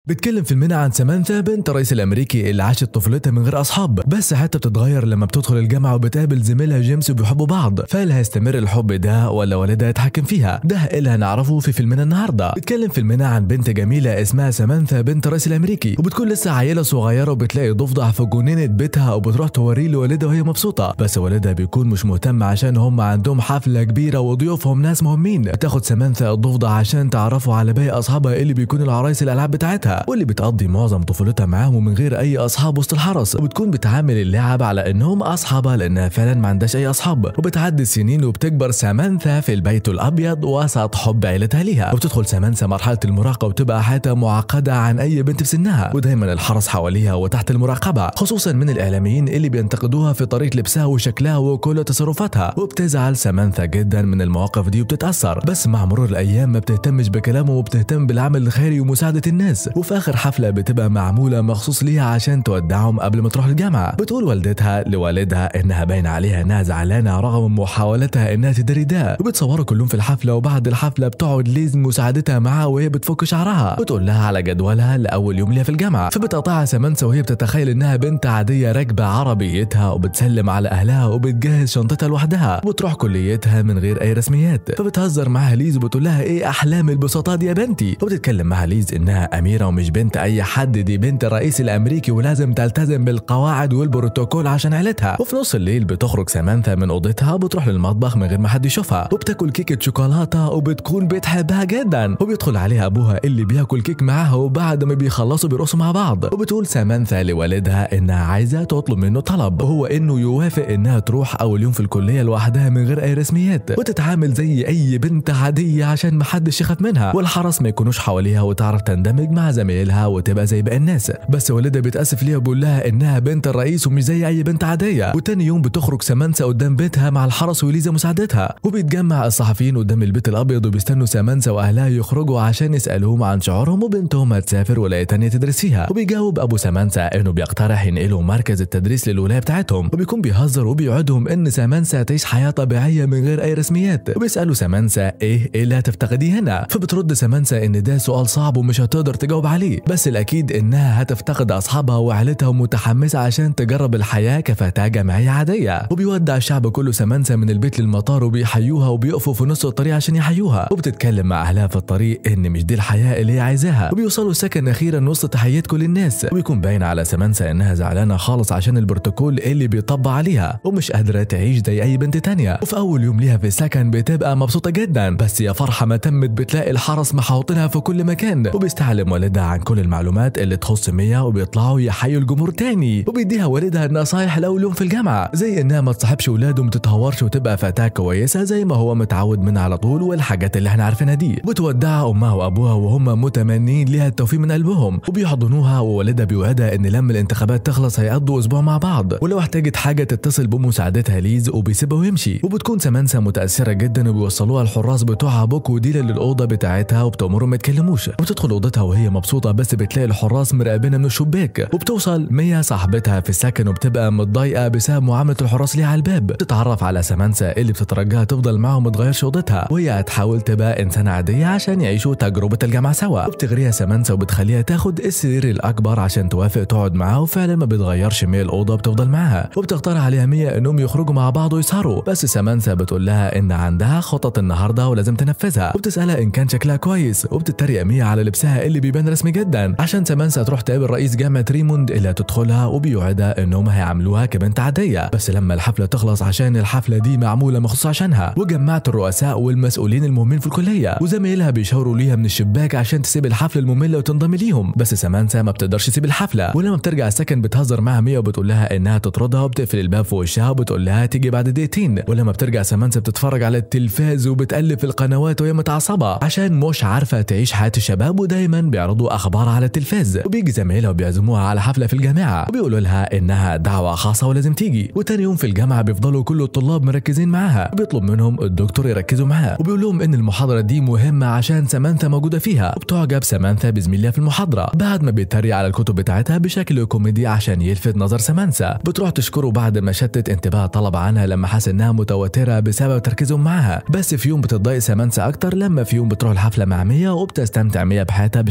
بتكلم فيلمنا عن سامانثا بنت الرئيس الامريكي اللي عاشت طفولتها من غير اصحاب بس حياتها بتتغير لما بتدخل الجامعه وبتقابل زميلها جيمس وبيحبوا بعض فهل هيستمر الحب ده ولا والدها يتحكم فيها ده اللي هنعرفه في فيلمنا النهارده بتكلم فيلمنا عن بنت جميله اسمها سامانثا بنت الرئيس الامريكي وبتكون لسه عيله صغيره وبتلاقي ضفدع في جنينه بيتها وبتروح توريه لوالدها وهي مبسوطه بس والدها بيكون مش مهتم عشان هم عندهم حفله كبيره وضيوفهم ناس مهمين بتاخد سامانثا الضفدع عشان تعرفوا على باقي اصحابها اللي بيكونوا العرايس الالعاب بتاعتها واللي بتقضي معظم طفولتها معاهم ومن غير اي اصحاب وسط الحرس وبتكون بتعامل اللعب على انهم اصحابها لانها فعلا ما عندهاش اي اصحاب وبتعدي السنين وبتكبر سامانثا في البيت الابيض وسط حب عيلتها ليها وبتدخل سامانثا مرحله المراهقه وبتبقى حياتها معقده عن اي بنت في سنها ودايما الحرس حواليها وتحت المراقبه خصوصا من الاعلاميين اللي بينتقدوها في طريقه لبسها وشكلها وكل تصرفاتها وبتزعل سامانثا جدا من المواقف دي وبتتاثر بس مع مرور الايام ما بتهتمش بكلامه وبتهتم بالعمل الخيري ومساعده الناس وفي اخر حفله بتبقى معموله مخصوص ليها عشان تودعهم قبل ما تروح الجامعه بتقول والدتها لوالدها انها باين عليها انها زعلانه رغم محاولتها انها تدري ده وبتصوروا كلهم في الحفله وبعد الحفله بتقعد ليز مساعدتها معاها وهي بتفك شعرها بتقول لها على جدولها لاول يوم ليها في الجامعه فبتقطعها سمنسه وهي بتتخيل انها بنت عاديه راكبه عربيتها وبتسلم على اهلها وبتجهز شنطتها لوحدها وبتروح كليتها من غير اي رسميات فبتهزر معاها ليز وبتقول لها ايه احلام البساطه دي يا بنتي وبتتكلم معاها ليز انها اميره ومش بنت اي حد دي بنت الرئيس الامريكي ولازم تلتزم بالقواعد والبروتوكول عشان عيلتها وفي نص الليل بتخرج سامانثا من اوضتها وبتروح للمطبخ من غير ما حد يشوفها وبتاكل كيكه شوكولاته وبتكون بتحبها جدا وبيدخل عليها ابوها اللي بياكل كيك معاها وبعد ما بيخلصوا بيرقصوا مع بعض وبتقول سامانثا لوالدها انها عايزه تطلب منه طلب وهو انه يوافق انها تروح اول يوم في الكليه لوحدها من غير اي رسميات وتتعامل زي اي بنت عاديه عشان محدش يخاف منها والحرس ما يكونوش حواليها وتعرف تندمج مع زمايلها وتبقى زي باقي الناس بس والدها بيتاسف ليها وبيقول لها انها بنت الرئيس ومش زي اي بنت عاديه وتاني يوم بتخرج سامانثا قدام بيتها مع الحرس وليزا مساعدتها وبيتجمع الصحفيين قدام البيت الابيض وبيستنوا سامانثا واهلها يخرجوا عشان يسالوهم عن شعورهم وبنتهم هتسافر ولايه تانية تدرس فيها وبيجاوب ابو سامانثا انه بيقترح ينقلوا مركز التدريس للولايه بتاعتهم وبيكون بيهزر وبيوعدهم ان سامانثا تعيش حياه طبيعيه من غير اي رسميات وبيسالوا سامانثا ايه ايه اللي هتفتقديه هنا فبترد سامانثا ان ده سؤال صعب ومش هتقدر تجاوب عليه بس الاكيد انها هتفتقد اصحابها وعيلتها ومتحمسه عشان تجرب الحياه كفتاه جامعيه عاديه وبيودع الشعب كله سامانثا من البيت للمطار وبيحيوها وبيقفوا في نص الطريق عشان يحيوها وبتتكلم مع اهلها في الطريق ان مش دي الحياه اللي هي عايزاها وبيوصلوا السكن اخيرا وسط تحيات كل الناس وبيكون باين على سامانثا انها زعلانه خالص عشان البروتوكول اللي بيطبق عليها ومش قادره تعيش زي اي بنت تانية وفي اول يوم ليها في السكن بتبقى مبسوطه جدا بس يا فرحه ما تمت بتلاقي الحرس محاوطينها في كل مكان وبيستعلم والدها عن كل المعلومات اللي تخص ميا وبيطلعوا يحيوا الجمهور تاني وبيديها والدها النصايح لاول يوم في الجامعه زي انها ما تصاحبش ولاده وما تتهورش وتبقى فتاه كويسه زي ما هو متعود منها على طول والحاجات اللي احنا عارفينها دي بتودعها امها وابوها وهم متمنين ليها التوفيق من قلبهم وبيحضنوها ووالدها بيوعدها ان لما الانتخابات تخلص هيقضوا اسبوع مع بعض ولو احتاجت حاجه تتصل بمساعدتها ليز وبيسيبها ويمشي وبتكون سمانسا متاثره جدا وبيوصلوها الحراس بتوعها بوك وديلا للاوضه بتاعتها وبتامرهم ما يتكلموش وبتدخل اوضتها وهي مبسوطه بس بتلاقي الحراس مراقبينها من الشباك وبتوصل ميا صاحبتها في السكن وبتبقى متضايقه بسبب معامله الحراس ليها على الباب بتتعرف على سمانسا اللي بتترجاها تفضل معاهم ما تغيرش اوضتها وهي هتحاول تبقى انسانه عاديه عشان يعيشوا تجربه الجامعه سوا وبتغريها سمانسا وبتخليها تاخد السرير الاكبر عشان توافق تقعد معاها وفعلا ما بتغيرش ميا الاوضه بتفضل معاها وبتقترح عليها ميا انهم يخرجوا مع بعض ويسهروا بس سمانسا بتقول لها ان عندها خطط النهارده ولازم تنفذها وبتسالها ان كان شكلها كويس وبتتريق ميا على لبسها اللي بيبان رسمي جدا عشان سمانسا تروح تقابل رئيس جامعه ريموند اللي هتدخلها وبيوعدها انهم هيعاملوها كبنت عاديه بس لما الحفله تخلص عشان الحفله دي معموله مخصوص عشانها وجمعت الرؤساء والمسؤولين المهمين في الكليه وزمايلها بيشاوروا ليها من الشباك عشان تسيب الحفله الممله وتنضم ليهم بس سمانسا ما بتقدرش تسيب الحفله ولما بترجع السكن بتهزر معاها ميا وبتقول لها انها تطردها وبتقفل الباب في وشها وبتقول لها تيجي بعد دقيقتين ولما بترجع سمانسا بتتفرج على التلفاز وبتقلب في القنوات وهي متعصبه عشان مش عارفه تعيش حياه الشباب ودايما بيعرضوا اخبار على التلفاز وبيجي زمايلها وبيعزموها على حفله في الجامعه وبيقولوا لها انها دعوه خاصه ولازم تيجي وتاني يوم في الجامعه بيفضلوا كل الطلاب مركزين معاها وبيطلب منهم الدكتور يركزوا معاه وبيقول لهم ان المحاضره دي مهمه عشان سمانثا موجوده فيها وبتعجب سمانثا بزميلها في المحاضره بعد ما بيتريق على الكتب بتاعتها بشكل كوميدي عشان يلفت نظر سمانثا بتروح تشكره بعد ما شتت انتباه طلب عنها لما حس انها متوتره بسبب تركيزهم معاها بس في يوم بتتضايق سمانثا اكتر لما في يوم بتروح الحفله مع ميا وبتستمتع ميا بحياتها بشكل طبيعي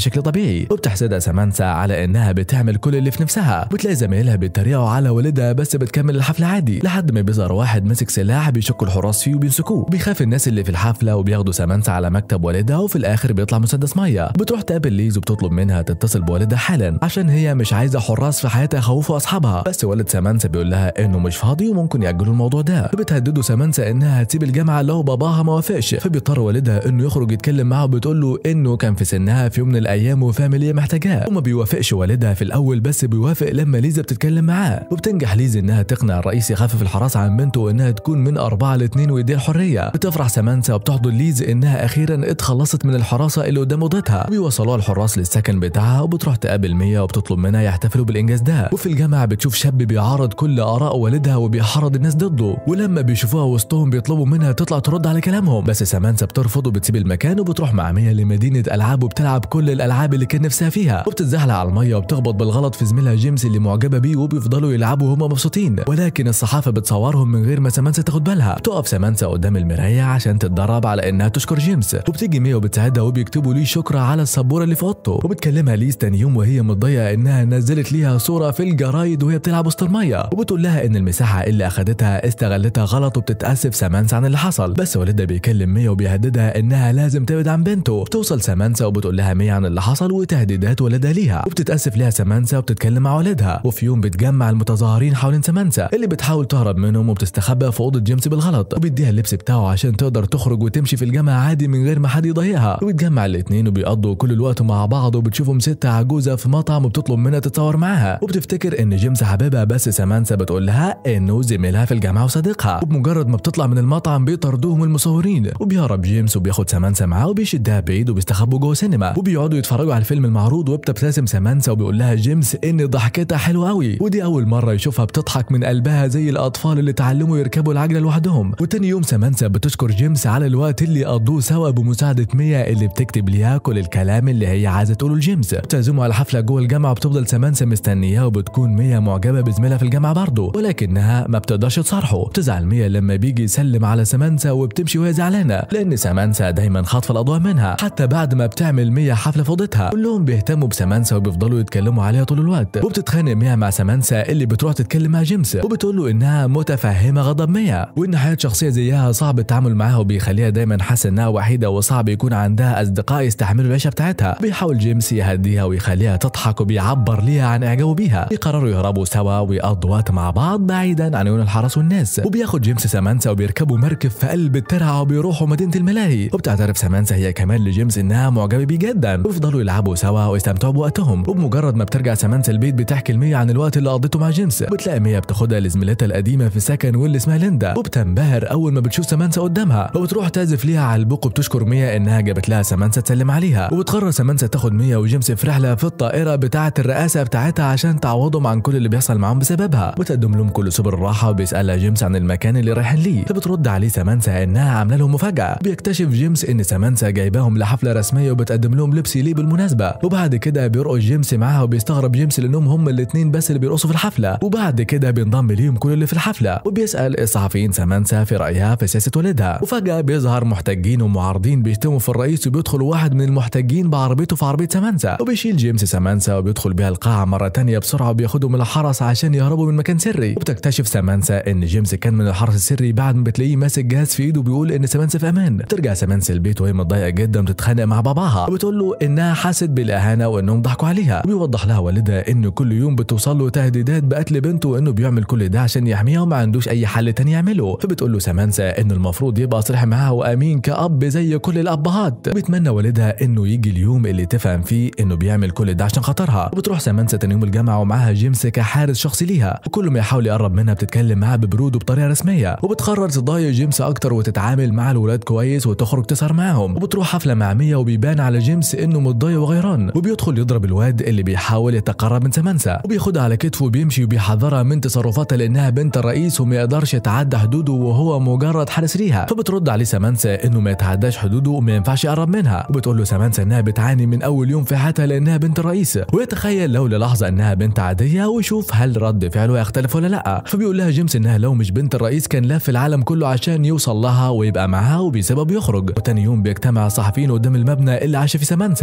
طبيعي وبتحسدها سامانسا على انها بتعمل كل اللي في نفسها بتلاقي زمايلها بيتريقوا على والدها بس بتكمل الحفله عادي لحد ما بيظهر واحد ماسك سلاح بيشكوا الحراس فيه وبيمسكوه بيخاف الناس اللي في الحفله وبياخدوا سامانسا على مكتب والدها وفي الاخر بيطلع مسدس ميه بتروح تقابل ليز وبتطلب منها تتصل بوالدها حالا عشان هي مش عايزه حراس في حياتها يخوفوا اصحابها بس والد سامانسا بيقول لها انه مش فاضي وممكن ياجلوا الموضوع ده فبتهدده سامانسا انها هتسيب الجامعه لو باباها ما وافقش فبيضطر والدها انه يخرج يتكلم معاها وبتقول له انه كان في سنها في يوم من الايام وفاهم اللي هي محتاجاه وما بيوافقش والدها في الاول بس بيوافق لما ليزا بتتكلم معاه وبتنجح ليز انها تقنع الرئيس يخفف الحراسه عن بنته وانها تكون من اربعه لاثنين ويديها الحريه بتفرح سامانسا وبتحضن ليز انها اخيرا اتخلصت من الحراسه اللي قدام اوضتها وبيوصلوها الحراس للسكن بتاعها وبتروح تقابل ميا وبتطلب منها يحتفلوا بالانجاز ده وفي الجامعه بتشوف شاب بيعارض كل اراء والدها وبيحرض الناس ضده ولما بيشوفوها وسطهم بيطلبوا منها تطلع ترد على كلامهم بس سامانسا بترفض وبتسيب المكان وبتروح مع ميا لمدينه العاب وبتلعب كل الالعاب اللي كان نفسها فيها وبتتزحلق على الميه وبتخبط بالغلط في زميلها جيمس اللي معجبه بيه وبيفضلوا يلعبوا وهم مبسوطين ولكن الصحافه بتصورهم من غير ما سامانسا تاخد بالها تقف سامانسا قدام المرايه عشان تتدرب على انها تشكر جيمس وبتيجي ميا وبتساعدها وبيكتبوا ليه شكر على السبوره اللي في اوضته وبتكلمها ليز تاني يوم وهي متضايقه انها نزلت ليها صوره في الجرايد وهي بتلعب وسط الميه وبتقول لها ان المساحه اللي اخدتها استغلتها غلط وبتتاسف سامانسا عن اللي حصل بس والدها بيكلم ميا وبيهددها انها لازم تبعد عن بنته بتوصل سامانسا وبتقول لها ميا عن اللي حصل وتهديدات والدها ليها وبتتاسف ليها سامانسا وبتتكلم مع والدها وفي يوم بتجمع المتظاهرين حوالين سامانسا اللي بتحاول تهرب منهم وبتستخبى في اوضه جيمس بالغلط وبيديها اللبس بتاعه عشان تقدر تخرج وتمشي في الجامعه عادي من غير ما حد يضايقها وبتجمع الاثنين وبيقضوا كل الوقت مع بعض وبتشوفهم ست عجوزه في مطعم وبتطلب منها تتصور معاها وبتفتكر ان جيمس حبيبها بس سامانسا بتقول لها انه زميلها في الجامعه وصديقها وبمجرد ما بتطلع من المطعم بيطردوهم المصورين وبيهرب جيمس وبياخد سامانسا معاه وبيشدها بعيد وبيستخبوا جوه سينما وبيقعدوا يتفرجوا على الفيلم المعروض وبتبتسم سامانسا وبيقول لها جيمس ان ضحكتها حلوه قوي ودي اول مره يشوفها بتضحك من قلبها زي الاطفال اللي اتعلموا يركبوا العجله لوحدهم وتاني يوم سامانسا بتشكر جيمس على الوقت اللي قضوه سوا بمساعده ميا اللي بتكتب ليها كل الكلام اللي هي عايزه تقوله لجيمس بتعزموا على حفله جوه الجامعه وبتفضل سامانسا مستنياه وبتكون ميا معجبه بزميلها في الجامعه برضه ولكنها ما بتقدرش تصارحه بتزعل ميا لما بيجي يسلم على سامانسا وبتمشي وهي زعلانه لان سامانسا دايما خاطفه الاضواء منها حتى بعد ما بتعمل ميا حفله في اوضتها كلهم بيهتموا بسامانسا وبيفضلوا يتكلموا عليها طول الوقت وبتتخانق ميا مع سامانسا اللي بتروح تتكلم مع جيمس وبتقول له انها متفهمه غضب ميا وان حياه شخصيه زيها صعب التعامل معاها وبيخليها دايما حاسه انها وحيده وصعب يكون عندها اصدقاء يستحملوا العيشه بتاعتها بيحاول جيمس يهديها ويخليها تضحك وبيعبر ليها عن اعجابه بيها بيقرروا يهربوا سوا ويقضوا وقت مع بعض بعيدا عن عيون الحرس والناس وبياخد جيمس سامانسا وبيركبوا مركب في قلب الترعه وبيروحوا مدينه الملاهي وبتعترف سامانسا هي كمان لجيمس انها معجبه بيه جدا ويفضلوا يلعبوا سوا ويستمتعوا بوقتهم وبمجرد ما بترجع سامانسا البيت بتحكي لميا عن الوقت اللي قضيته مع جيمس بتلاقي ميا بتاخدها لزميلتها القديمه في السكن واللي اسمها ليندا وبتنبهر اول ما بتشوف سامانسا قدامها وبتروح تعزف ليها على البوق وبتشكر ميا انها جابت لها سامانسا تسلم عليها وبتقرر سامانسا تاخد ميا وجيمس في رحله في الطائره بتاعه الرئاسه بتاعتها عشان تعوضهم عن كل اللي بيحصل معاهم بسببها بتقدم لهم كل سبل الراحه وبيسالها جيمس عن المكان اللي رايحين ليه فبترد عليه سامانسا انها عامله لهم مفاجاه بيكتشف جيمس ان سامانسا جايباهم لحفله رسميه وبتقدم لهم لبس ليه بالمناسبه وبعد كده بيرقص جيمس معاها وبيستغرب جيمس لانهم هم الاثنين بس اللي بيرقصوا في الحفله وبعد كده بينضم ليهم كل اللي في الحفله وبيسال الصحفيين سامانسا في رايها في سياسه والدها وفجاه بيظهر محتجين ومعارضين بيشتموا في الرئيس وبيدخل واحد من المحتجين بعربيته في عربيه سامانسا وبيشيل جيمس سامانسا وبيدخل بيها القاعه مره تانية بسرعه وبياخدهم من الحرس عشان يهربوا من مكان سري وبتكتشف سامانسا ان جيمس كان من الحرس السري بعد ما بتلاقيه ماسك جهاز في ايده بيقول ان سامانسا في امان بترجع سامانسا البيت وهي متضايقه جدا وبتتخانق مع باباها وبتقول له انها حست بالاهانه وانهم ضحكوا عليها وبيوضح لها والدها ان كل يوم بتوصل له تهديدات بقتل بنته وانه بيعمل كل ده عشان يحميها وما عندوش اي حل تاني يعمله فبتقول له سامانسا انه المفروض يبقى صريح معاها وامين كاب زي كل الابهات بيتمنى والدها انه يجي اليوم اللي تفهم فيه انه بيعمل كل ده عشان خاطرها وبتروح سامانسا تاني يوم الجامعه ومعاها جيمس كحارس شخصي ليها وكل ما يحاول يقرب منها بتتكلم معاه ببرود وبطريقه رسميه وبتقرر تضايق جيمس اكتر وتتعامل مع الولاد كويس وتخرج تسهر معاهم وبتروح حفله مع ميا وبيبان على جيمس انه متضايق وغيران وبيدخل يضرب الواد اللي بيحاول يتقرب من سامانسا وبياخدها على كتفه وبيمشي وبيحذرها من تصرفاتها لانها بنت الرئيس وما يقدرش يتعدى حدوده وهو مجرد حارس ليها فبترد عليه سامانسا انه ما يتعداش حدوده وما ينفعش يقرب منها وبتقول له سامانسا انها بتعاني من اول يوم في حياتها لانها بنت الرئيس ويتخيل لو للحظه انها بنت عاديه ويشوف هل رد فعله يختلف ولا لا فبيقول لها جيمس انها لو مش بنت الرئيس كان لف العالم كله عشان يوصل لها ويبقى معاها وبيسيبها بيخرج وتاني يوم بيجتمع الصحفيين قدام المبنى اللي عاش فيه سامانسا وبترد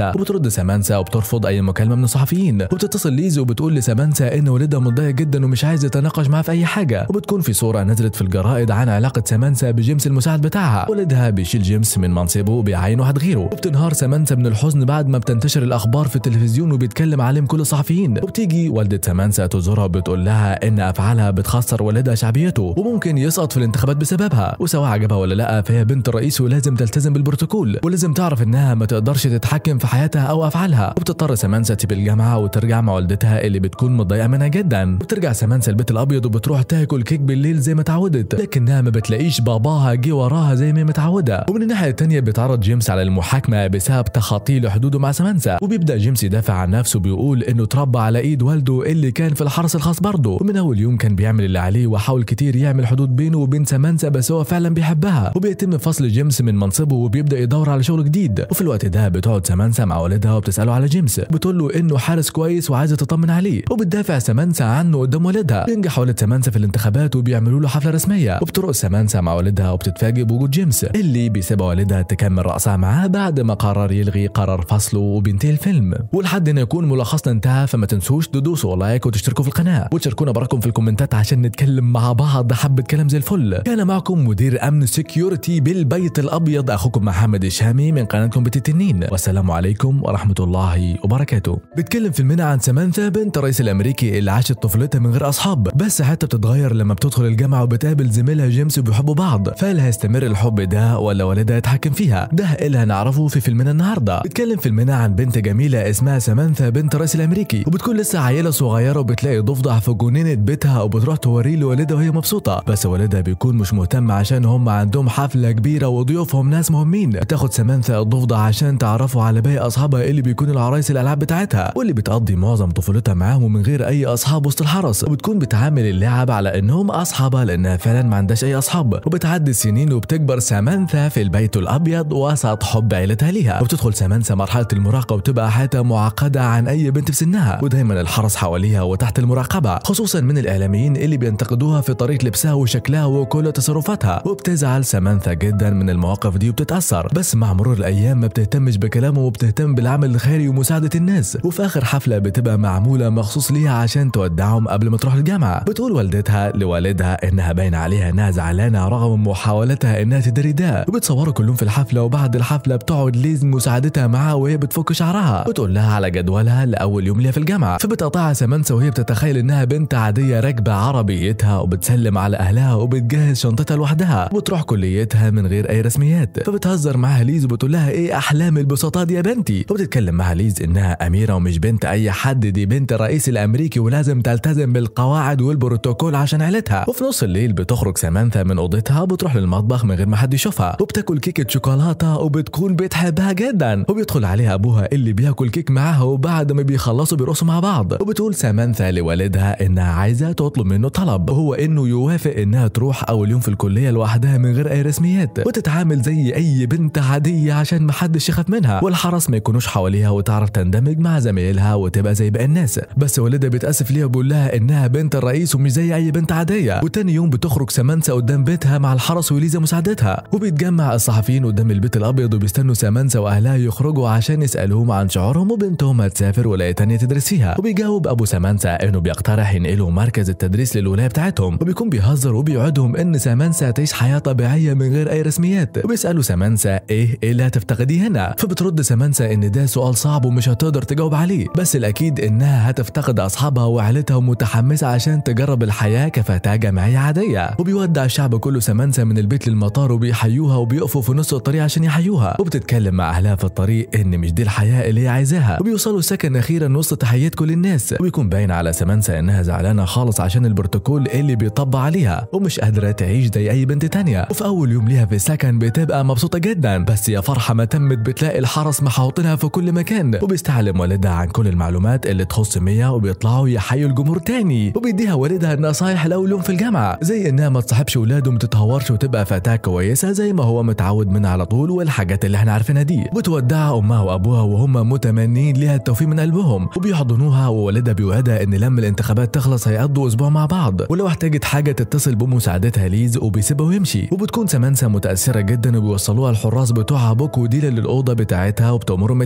فبترد سامانسا وبترفض اي مكالمه من الصحفيين وبتتصل ليز وبتقول لسامانسا ان والدها متضايق جدا ومش عايز يتناقش معاها في اي حاجه وبتكون في صوره نزلت في الجرائد عن علاقه سامانسا بجيمس المساعد بتاعها والدها بيشيل جيمس من منصبه وبيعين واحد غيره وبتنهار سامانسا من الحزن بعد ما بتنتشر الاخبار في التلفزيون وبيتكلم عليهم كل الصحفيين وبتيجي والده سامانسا تزورها وبتقول لها ان افعالها بتخسر والدها شعبيته وممكن يسقط في الانتخابات بسببها وسواء عجبها ولا لا فهي بنت الرئيس ولازم تلتزم بالبروتوكول ولازم تعرف انها ما تقدرش تتحكم في حياتها او افعالها وبتضطر سامانسا تسيب الجامعه وترجع مع والدتها اللي بتكون متضايقه منها جدا وبترجع سامانسا البيت الابيض وبتروح تاكل كيك بالليل زي ما اتعودت لكنها ما بتلاقيش باباها جه وراها زي ما هي متعوده ومن الناحيه الثانيه بيتعرض جيمس على المحاكمه بسبب تخطيه لحدوده مع سامانسا وبيبدا جيمس يدافع عن نفسه بيقول انه اتربى على ايد والده اللي كان في الحرس الخاص برضه ومن اول يوم كان بيعمل اللي عليه وحاول كتير يعمل حدود بينه وبين سامانسا بس هو فعلا بيحبها وبيتم فصل جيمس من منصبه وبيبدا يدور على شغل جديد وفي الوقت ده بتقعد سامانسا مع والدها وبتساله على جيمس بتقول له انه حارس كويس وعايزه تطمن عليه وبتدافع سامانسا عنه قدام والدها بينجح والد سامانسا في الانتخابات وبيعملوا له حفله رسميه وبترقص سامانسا مع والدها وبتتفاجئ بوجود جيمس اللي بيسيبها والدها تكمل رقصها معاه بعد ما قرر يلغي قرار فصله وبينتهي الفيلم ولحد هنا يكون ملخصنا انتهى فما تنسوش تدوسوا لايك وتشتركوا في القناه وتشاركونا براكم في الكومنتات عشان نتكلم مع بعض حبه كلام زي الفل كان معكم مدير امن سكيورتي بالبيت الابيض اخوكم محمد الشامي من قناتكم بيت التنين والسلام عليكم ورحمه الله وبركاته بتكلم فيلمنا عن سامانثا بنت الرئيس الامريكي اللي عاشت طفولتها من غير اصحاب بس حتى بتتغير لما بتدخل الجامعه وبتقابل زميلها جيمس وبيحبوا بعض فهل هيستمر الحب ده ولا والدها يتحكم فيها ده اللي هنعرفه في فيلمنا النهارده بتكلم فيلمنا عن بنت جميله اسمها سامانثا بنت الرئيس الامريكي وبتكون لسه عيله صغيره وبتلاقي ضفدع في جنينه بيتها وبتروح توريه لوالدها وهي مبسوطه بس والدها بيكون مش مهتم عشان هم عندهم حفله كبيره وضيوفهم ناس مهمين بتاخد سامانثا الضفدع عشان تعرفوا على باقي اصحابها اللي بيكونوا العرايس الالعاب بتاعتها واللي بتقضي معظم طفولتها معاهم من غير اي اصحاب وسط الحرس وبتكون بتعامل اللعب على انهم اصحابها لانها فعلا ما عندهاش اي اصحاب وبتعدي السنين وبتكبر سامانثا في البيت الابيض وسط حب عيلتها ليها وبتدخل سامانثا مرحله المراهقه وبتبقى حياتها معقده عن اي بنت في سنها ودايما الحرس حواليها وتحت المراقبه خصوصا من الاعلاميين اللي بينتقدوها في طريقه لبسها وشكلها وكل تصرفاتها وبتزعل سامانثا جدا من المواقف دي وبتتاثر بس مع مرور الايام ما بتهتمش بكلامه وبتهتم بالعمل الخيري ومساعده الناس وفي اخر حفله بتبقى معموله مخصوص ليها عشان تودعهم قبل ما تروح الجامعه بتقول والدتها لوالدها انها باين عليها انها زعلانه رغم محاولتها انها تدري ده وبتصوروا كلهم في الحفله وبعد الحفله بتقعد ليز مساعدتها معاها وهي بتفك شعرها بتقول لها على جدولها لاول يوم ليها في الجامعه فبتقطعها سامانسا وهي بتتخيل انها بنت عاديه راكبه عربيتها وبتسلم على اهلها وبتجهز شنطتها لوحدها وبتروح كليتها من غير اي رسميات فبتهزر معاها ليز وبتقول لها ايه احلام البساطه دي يا بنتي وبتتكلم معاها ليز انها اميره ومش بنت اي حد دي بنت الرئيس الامريكي ولازم تلتزم بالقواعد والبروتوكول عشان عيلتها وفي نص الليل بتخرج سامانثا من اوضتها بتروح للمطبخ من غير ما حد يشوفها وبتاكل كيكه شوكولاته وبتكون بتحبها جدا وبيدخل عليها ابوها اللي بياكل كيك معاها وبعد ما بيخلصوا بيرقصوا مع بعض وبتقول سامانثا لوالدها انها عايزه تطلب منه طلب وهو انه يوافق انها تروح اول يوم في الكليه لوحدها من غير اي رسميات وتتعامل زي اي بنت عاديه عشان ما حدش يخاف منها والحرس ما يكونوش حواليها وتعرف تندمج مع زمايلها وتبقى زي باقي الناس بس والدها بيتاسف ليها وبيقول لها انها بنت الرئيس ومش زي اي بنت عاديه وتاني يوم بتخرج سامانسا قدام بيتها مع الحرس وليزا مساعدتها وبيتجمع الصحفيين قدام البيت الابيض وبيستنوا سامانسا واهلها يخرجوا عشان يسالوهم عن شعورهم وبنتهم هتسافر ولايه تانية تدرس فيها وبيجاوب ابو سامانسا انه بيقترح ينقلوا مركز التدريس للولايه بتاعتهم وبيكون بيهزر وبيوعدهم ان سامانسا تعيش حياه طبيعيه من غير اي رسميات وبيسالوا سامانسا ايه ايه اللي هتفتقديه هنا فبترد سامانسا ان ده سؤال صعب ومش هتقدر تجاوب عليه بس الاكيد انها هتفتقد اصحابها وعيلتها ومتحمسه عشان تجرب الحياه كفتاه جامعيه عاديه وبيودع الشعب كله سامانسا من البيت للمطار وبيحيوها وبيقفوا في نص الطريق عشان يحيوها وبتتكلم مع اهلها في الطريق ان مش دي الحياه اللي هي عايزاها وبيوصلوا السكن اخيرا وسط تحيات كل الناس وبيكون باين على سامانسا انها زعلانه خالص عشان البروتوكول اللي بيطبق عليها ومش قادره تعيش زي اي بنت تانية وفي اول يوم ليها في السكن بتبقى مبسوطه جدا بس يا فرحه ما تمت بتلاقي الحرس محاوطينها في كل مكان وبيستعلم والدها عن كل المعلومات اللي تخص ميا وبيطلعوا يحيوا الجمهور تاني وبيديها والدها النصايح لاول يوم في الجامعه زي انها ما تصاحبش ولاده وما تتهورش وتبقى فتاه كويسه زي ما هو متعود منها على طول والحاجات اللي احنا عارفينها دي بتودعها امها وابوها وهم متمنين ليها التوفيق من قلبهم وبيحضنوها ووالدها بيوعدها ان لما الانتخابات تخلص هيقضوا اسبوع مع بعض ولو احتاجت حاجه تتصل بمساعدتها ليز وبيسيبها ويمشي وبتكون سامانسا متاثره جدا وبيوصلوها الحراس بتوعها بوك وديلا للاوضه بتاعتها وبتامرهم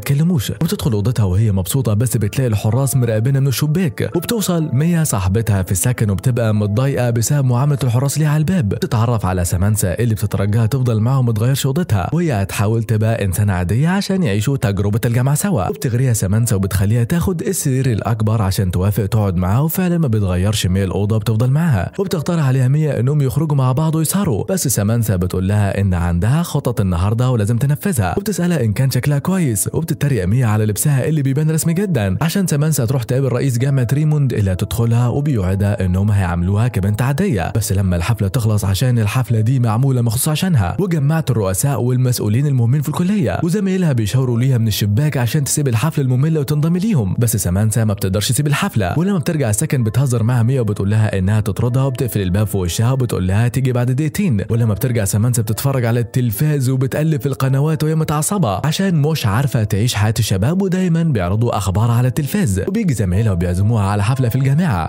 بيتكلموش وبتدخل اوضتها وهي مبسوطه بس بتلاقي الحراس مراقبينها من الشباك وبتوصل ميا صاحبتها في السكن وبتبقى متضايقه بسبب معامله الحراس ليها على الباب تتعرف على سمانسا اللي بتترجاها تفضل معاهم ما تغيرش اوضتها وهي هتحاول تبقى انسانه عاديه عشان يعيشوا تجربه الجامعه سوا وبتغريها سمانسا وبتخليها تاخد السرير الاكبر عشان توافق تقعد معاها وفعلا ما بتغيرش ميا الاوضه بتفضل معاها وبتقترح عليها ميا انهم يخرجوا مع بعض ويسهروا بس سمانسا بتقول لها ان عندها خطط النهارده ولازم تنفذها وبتسالها ان كان شكلها كويس وبتتريق ميا على لبسها اللي بيبان رسمي جدا عشان سمانسا تروح تقابل رئيس جامعه ريموند اللي هتدخلها وبيوعدها انهم هيعاملوها كبنت عاديه بس لما الحفله تخلص عشان الحفله دي معموله مخصوص عشانها وجمعت الرؤساء والمسؤولين المهمين في الكليه وزمايلها بيشاوروا ليها من الشباك عشان تسيب الحفله الممله وتنضم ليهم بس سمانسا ما بتقدرش تسيب الحفله ولما بترجع السكن بتهزر معاها ميا وبتقول لها انها تطردها وبتقفل الباب في وشها وبتقول لها تيجي بعد دقيقتين ولما بترجع سمانسا بتتفرج على التلفاز وبتقلب في القنوات وهي متعصبه عشان مش عارفه تعيش حياه الشباب ودايما بيعرضوا اخبار على التلفاز وبيجي زمايلها وبيعزموها على حفله في الجامعه